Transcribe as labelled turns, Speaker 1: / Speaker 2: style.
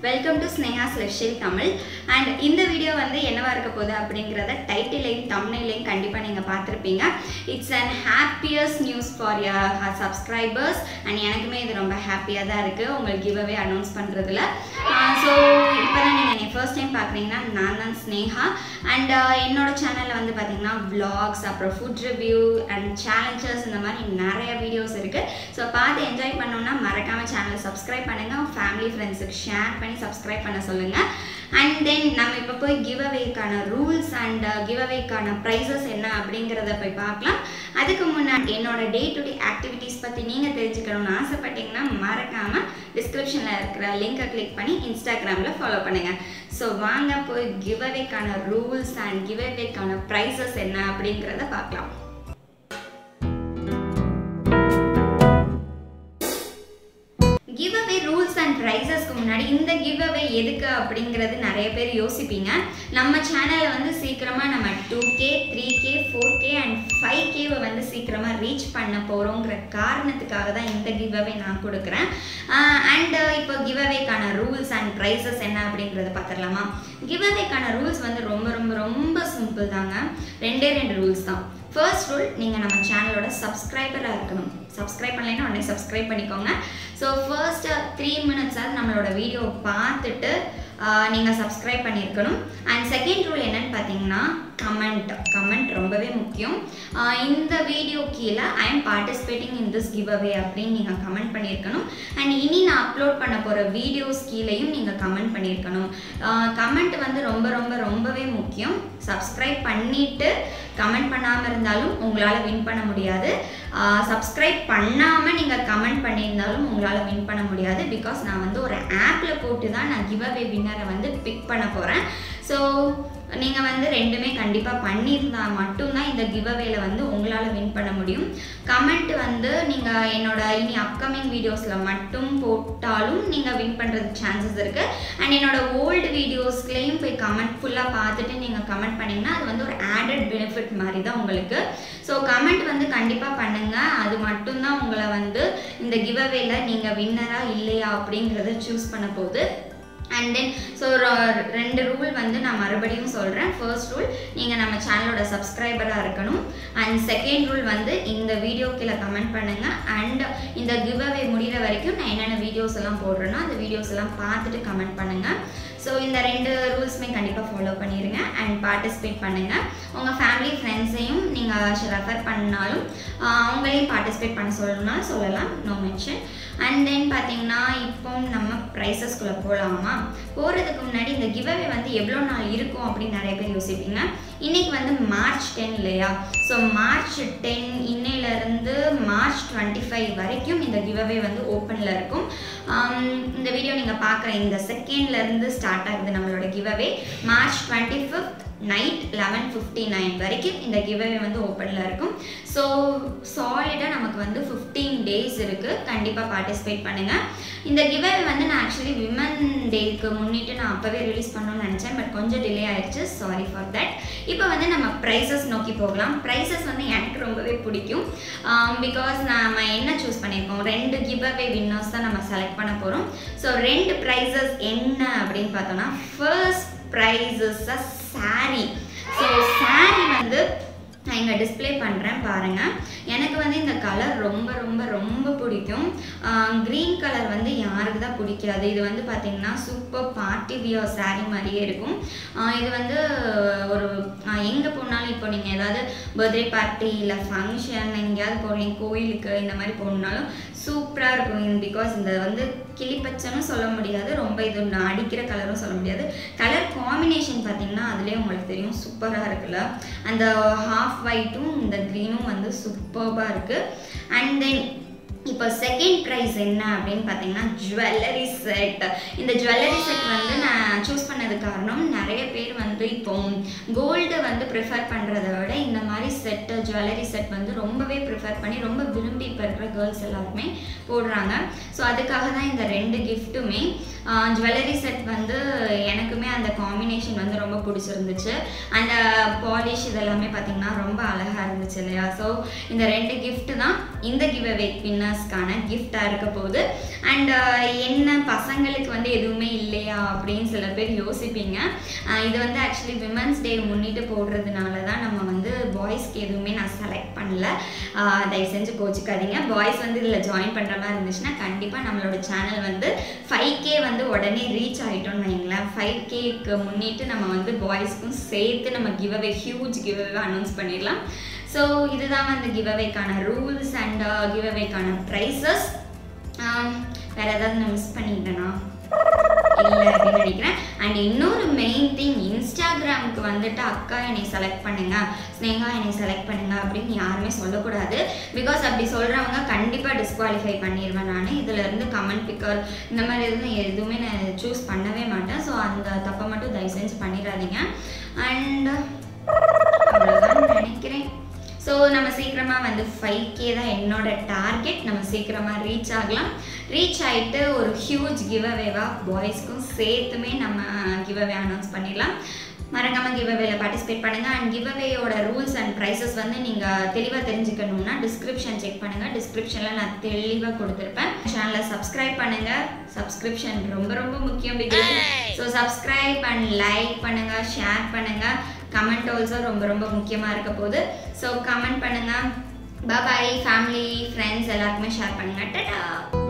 Speaker 1: welcome to Sneha ஸ்லெஷில் Tamil and இந்த video வந்து என்னவா இருக்க போகுது அப்படிங்கிறத டைட்டிலையும் தம்னைலையும் கண்டிப்பாக நீங்கள் பார்த்துருப்பீங்க it's and happiest news for your subscribers and எனக்குமே இது ரொம்ப ஹாப்பியாக தான் இருக்குது உங்களுக்கு கிவ்அவே அனௌன்ஸ் பண்ணுறதுல ஸோ இப்போ தான் நீங்கள் என்னை ஃபர்ஸ்ட் டைம் பார்க்குறீங்கன்னா நான் தான் ஸ்னேஹா அண்ட் என்னோட சேனலில் வந்து பார்த்தீங்கன்னா vlogs அப்புறம் ஃபுட் ரிவ்யூ அண்ட் சேலஞ்சஸ் இந்த மாதிரி நிறைய வீடியோஸ் இருக்குது ஸோ பார்த்து என்ஜாய் பண்ணோன்னா மறக்காமல் சேனலை சப்ஸ்கிரைப் பண்ணுங்கள் உங்கள் ஃபேமிலி ஃப்ரெண்ட்ஸுக்கு ஷேர் பண்ணி சப்ஸ்கிரைப் பண்ண சொல்லுங்கள் அண்ட் தென் நம்ம இப்போ போய் கிவ் அவேக்கான ரூல்ஸ் அண்ட் கிவ் அவேக்கான ப்ரைஸஸ் என்ன அப்படிங்கிறத போய் பார்க்கலாம் அதுக்கு முன்னாடி என்னோட டே டு டே ஆக்டிவிட்டீஸ் பற்றி நீங்கள் தெரிஞ்சுக்கணும்னு ஆசைப்பட்டீங்கன்னா மறக்காமல் டிஸ்கிரிப்ஷனில் இருக்கிற லிங்கை கிளிக் பண்ணி இன்ஸ்டாகிராமில் ஃபாலோ பண்ணுங்கள் ஸோ வாங்க போய் கிவ் அவேக்கான ரூல்ஸ் அண்ட் கிவ் அவேக்கான ப்ரைஸஸ் என்ன அப்படிங்கிறத பார்க்கலாம் கிவ் அவே ரூல்ஸ் அண்ட் ப்ரைஸஸ்க்கு முன்னாடி இந்த கிவ் அவே எதுக்கு அப்படிங்கிறது நிறைய பேர் யோசிப்பீங்க நம்ம சேனலில் வந்து சீக்கிரமாக நம்ம two K three K four K and five கேவை வந்து சீக்கிரமாக ரீச் பண்ண போகிறோங்கிற காரணத்துக்காக தான் இந்த கிவ் அவே நான் கொடுக்குறேன் அண்ட் இப்போ கிவ் அவேக்கான ரூல்ஸ் அண்ட் ப்ரைஸஸ் என்ன அப்படிங்கிறத பார்த்துடலாமா கிவ் அவேக்கான ரூல்ஸ் வந்து ரொம்ப ரொம்ப ரொம்ப சிம்பிள் தாங்க ரெண்டே ரெண்டு ரூல்ஸ் தான் ஃபர்ஸ்ட் ரூல் நீங்கள் நம்ம சேனலோட சப்ஸ்கிரைபராக இருக்கணும் சப்ஸ்கிரைப் பண்ணலைன்னா உடனே சப்ஸ்கிரைப் பண்ணிக்கோங்க ஸோ ஃபர்ஸ்ட் த்ரீ மினிட்ஸாவது நம்மளோட வீடியோ பார்த்துட்டு நீங்கள் சப்ஸ்கிரைப் பண்ணியிருக்கணும் அண்ட் செகண்ட் ரூல் என்னன்னு பார்த்தீங்கன்னா கமெண்ட் கமெண்ட் ரொம்பவே முக்கியம் இந்த வீடியோ கீழே I am participating in this giveaway அப்படின்னு நீங்கள் கமெண்ட் பண்ணியிருக்கணும் அண்ட் இனி நான் அப்லோட் பண்ண போகிற வீடியோஸ் கீழேயும் நீங்கள் கமெண்ட் பண்ணியிருக்கணும் கமெண்ட் வந்து ரொம்ப ரொம்ப ரொம்பவே முக்கியம் சப்ஸ்கிரைப் பண்ணிவிட்டு கமெண்ட் பண்ணாமல் இருந்தாலும் உங்களால் வின் பண்ண முடியாது சப்ஸ்கிரைப் பண்ணாமல் நீங்கள் கமெண்ட் பண்ணியிருந்தாலும் உங்களால் வின் பண்ண முடியாது பிகாஸ் நான் வந்து ஒரு ஆப்பில் போட்டு தான் நான் கிவ் அவே வின்னரை வந்து பிக் பண்ண போகிறேன் ஸோ நீங்கள் வந்து ரெண்டுமே கண்டிப்பாக பண்ணியிருந்தால் மட்டும்தான் இந்த கிவ் அவேல வந்து உங்களால் வின் பண்ண முடியும் கமெண்ட் வந்து நீங்கள் என்னோட இனி அப்கமிங் வீடியோஸில் மட்டும் போட்டாலும் நீங்கள் வின் பண்ணுறதுக்கு சான்சஸ் இருக்குது அண்ட் என்னோட ஓல்டு வீடியோஸ்லேயும் போய் கமெண்ட் ஃபுல்லாக பார்த்துட்டு நீங்கள் கமெண்ட் பண்ணிங்கன்னா அது வந்து ஒரு ஆடட் பெனிஃபிட் மாதிரி தான் உங்களுக்கு ஸோ கமெண்ட் வந்து கண்டிப்பாக பண்ணுங்கள் அது மட்டும்தான் உங்களை வந்து இந்த கிவ் அவேல நீங்கள் வின்னரா இல்லையா அப்படிங்கிறத சூஸ் பண்ண போகுது அண்ட் தென் ஸோ ரெண்டு ரூல் வந்து நான் மறுபடியும் சொல்கிறேன் ஃபர்ஸ்ட் ரூல் நீங்கள் நம்ம சேனலோட சப்ஸ்கிரைபராக இருக்கணும் அண்ட் செகண்ட் ரூல் வந்து இந்த வீடியோ கீழே கமெண்ட் பண்ணுங்கள் அண்ட் இந்த கிவ் அவே முடிகிற வரைக்கும் நான் என்னென்ன வீடியோஸ் எல்லாம் போடுறேனோ அந்த வீடியோஸ் எல்லாம் பார்த்துட்டு கமெண்ட் பண்ணுங்கள் ஸோ இந்த ரெண்டு ரூல்ஸுமே கண்டிப்பாக ஃபாலோ பண்ணிடுங்க அண்ட் பார்ட்டிசிபேட் பண்ணுங்கள் உங்கள் ஃபேமிலி ஃப்ரெண்ட்ஸையும் நீங்கள் ரெஃபர் பண்ணாலும் அவங்களையும் பார்ட்டிசிபேட் பண்ண சொல்லணும்னாலும் சொல்லலாம் நோ மென்ஷன் அண்ட் தென் பார்த்தீங்கன்னா இப்போ நம்ம ப்ரைஸஸ்குள்ளே போகலாமா போகிறதுக்கு முன்னாடி இந்த கிவ்அவே வந்து எவ்வளோ நாள் இருக்கும் அப்படின்னு நிறைய பேர் யோசிப்பீங்க இன்றைக்கி வந்து மார்ச் டென் இல்லையா ஸோ மார்ச் டென் இன்னையிலேருந்து மார்ச் டுவெண்ட்டி ஃபைவ் வரைக்கும் இந்த கிவ்அவே வந்து ஓப்பனில் இருக்கும் இந்த வீடியோ நீங்கள் பார்க்குற இந்த செகண்ட்லேருந்து ஸ்டார்ட் ஆகுது நம்மளோட giveaway March twenty fifth night eleven fifty nine வரைக்கும் இந்த கிவ்அவே வந்து ஓப்பனில் இருக்கும் ஸோ சாலிடாக நமக்கு வந்து ஃபிஃப்டீன் டேஸ் இருக்குது கண்டிப்பாக பார்ட்டிசிபேட் பண்ணுங்கள் இந்த கிவ்அவே வந்து நான் ஆக்சுவலி விமன் டேக்கு முன்னிட்டு நான் அப்போவே ரிலீஸ் பண்ணணும்னு நினச்சேன் பட் கொஞ்சம் டிலே ஆயிடுச்சு சாரி ஃபார் தட் இப்போ வந்து நம்ம ப்ரைஸஸ் நோக்கி போகலாம் ப்ரைஸஸ் வந்து எனக்கு ரொம்பவே பிடிக்கும் பிகாஸ் நம்ம என்ன சூஸ் பண்ணியிருக்கோம் ரெண்டு கிவ்அவே வின்னர்ஸ் தான் நம்ம செலக்ட் பண்ண போகிறோம் ஸோ ரெண்டு ப்ரைஸஸ் என்ன அப்படின்னு பார்த்தோம்னா first prizes uh sorry so sorry வந்து நான் இங்கே டிஸ்பிளே பண்ணுறேன் பாருங்கள் எனக்கு வந்து இந்த கலர் ரொம்ப ரொம்ப ரொம்ப பிடிக்கும் க்ரீன் கலர் வந்து யாருக்கு தான் பிடிக்காது இது வந்து பார்த்திங்கன்னா சூப்பர் பார்ட்டி வியர் சாரீ மாதிரியே இருக்கும் இது வந்து ஒரு எங்கே போனாலும் இப்போ நீங்கள் ஏதாவது பர்த்டே பார்ட்டி இல்லை ஃபங்க்ஷன் எங்கேயாவது போகிறீங்க கோயிலுக்கு இந்த மாதிரி போகணுன்னாலும் சூப்பராக இருக்கும் பிகாஸ் இந்த வந்து கிளிப்பச்சனும் சொல்ல முடியாது ரொம்ப இது அடிக்கிற கலரும் சொல்ல முடியாது கலர் காம்பினேஷன் பார்த்தீங்கன்னா அதுலேயே உங்களுக்கு தெரியும் சூப்பராக இருக்குல்ல அந்த ஹாஃப் ஒயிட்டும் இந்த க்ரீனும் வந்து சூப்பராக இருக்குது அண்ட் தென் இப்போ செகண்ட் ப்ரைஸ் என்ன அப்படின்னு பார்த்தீங்கன்னா ஜுவல்லரி செட் இந்த ஜுவல்லரி செட் வந்து நான் சூஸ் பண்ணது காரணம் நிறைய பேர் வந்து இப்போ கோல்டு வந்து ப்ரிஃபர் பண்ணுறத விட இந்த மாதிரி செட்டு ஜுவல்லரி செட் வந்து ரொம்பவே ப்ரிஃபர் பண்ணி ரொம்ப விரும்பி இப்போ இருக்கிற கேர்ள்ஸ் எல்லாருமே போடுறாங்க ஸோ அதுக்காக தான் இந்த ரெண்டு கிஃப்ட்டுமே ஜுவல்லரி செட் வந்து எனக்குமே அந்த காம்பினேஷன் வந்து ரொம்ப பிடிச்சிருந்துச்சு அந்த பாலிஷ் இதெல்லாமே பார்த்தீங்கன்னா ரொம்ப அழகாக இருந்துச்சு இல்லையா ஸோ இந்த ரெண்டு gift தான் இந்த கிவ் அவே வின்னர்ஸ்க்கான கிஃப்டாக இருக்க போகுது அண்ட் என்ன பசங்களுக்கு வந்து எதுவுமே இல்லையா அப்படின்னு சில பேர் யோசிப்பீங்க அஹ் இது வந்து ஆக்சுவலி விமன்ஸ் டே முன்னிட்டு போடுறதுனால தான் நம்ம வந்து பாய்ஸ்க்கு எதுவுமே நான் செலக்ட் பண்ணல அஹ் தயவு செஞ்சு கோச்சிக்காதீங்க பாய்ஸ் வந்து இதில் ஜாயின் பண்ணுற மாதிரி இருந்துச்சுன்னா கண்டிப்பாக நம்மளோட சேனல் வந்து ஃபைவ் கே வந்து உடனே ரீச் ஆகிட்டோம்னு வைங்களேன் ஃபைவ் கேக்கு முன்னிட்டு நம்ம வந்து பாய்ஸ்க்கும் சேர்த்து நம்ம giveaway huge giveaway announce பண்ணிடலாம் ஸோ இதுதான் வந்து கிவ் அவேக்கான ரூல்ஸ் அண்ட் கிவ் அவேக்கான ப்ரைஸஸ் வேறு ஏதாவது நான் மிஸ் பண்ணிட்டேனா இல்லை அப்படின்னு நினைக்கிறேன் அண்ட் இன்னொரு மெயின் திங் இன்ஸ்டாகிராமுக்கு வந்துட்டு அக்கா என்னை செலக்ட் பண்ணுங்க ஸ்னேகா என்னை செலக்ட் பண்ணுங்க அப்படின்னு யாருமே சொல்லக்கூடாது பிகாஸ் அப்படி சொல்கிறவங்க கண்டிப்பாக டிஸ்குவாலிஃபை பண்ணிடுவேன் நான் இதில் இருந்து கமெண்ட் பிக்கர் இந்த மாதிரி எதுவும் எதுவுமே நான் சூஸ் பண்ணவே மாட்டேன் ஸோ அந்த தப்பை மட்டும் தயவு செஞ்சு பண்ணிடாதீங்க அண்ட் அவ்வளோதான் நினைக்கிறேன் ஸோ நம்ம சீக்கிரமாக வந்து ஃபைவ் கே தான் என்னோட டார்கெட் நம்ம சீக்கிரமாக ரீச் ஆகலாம் ரீச் ஆகிட்டு ஒரு ஹியூஜ் கிவ் அவேவாக பாய்ஸ்க்கும் சேர்த்துமே நம்ம கிவ் அவே அனௌன்ஸ் பண்ணிடலாம் மறக்காம கிவ் அவேல பார்ட்டிசிபேட் பண்ணுங்க அண்ட் கிவ் அவேயோட ரூல்ஸ் அண்ட் ப்ரைஸஸ் வந்து நீங்கள் தெளிவாக தெரிஞ்சுக்கணும்னா டிஸ்கிரிப்ஷன் செக் பண்ணுங்கள் டிஸ்கிரிப்ஷனில் நான் தெளிவாக கொடுத்துருப்பேன் சேனலை சப்ஸ்கிரைப் பண்ணுங்க சப்ஸ்கிரிப்ஷன் ரொம்ப ரொம்ப முக்கியம் ஸோ சப்ஸ்கிரைப் அண்ட் லைக் பண்ணுங்க ஷேர் பண்ணுங்க கமெண்ட் ஆல்சோ ரொம்ப ரொம்ப முக்கியமாக இருக்க போகுது ஸோ கமெண்ட் பண்ணுங்க பாய் ஃபேமிலி ஃப்ரெண்ட்ஸ் எல்லாருக்குமே ஷேர் பண்ணுங்க டட்டா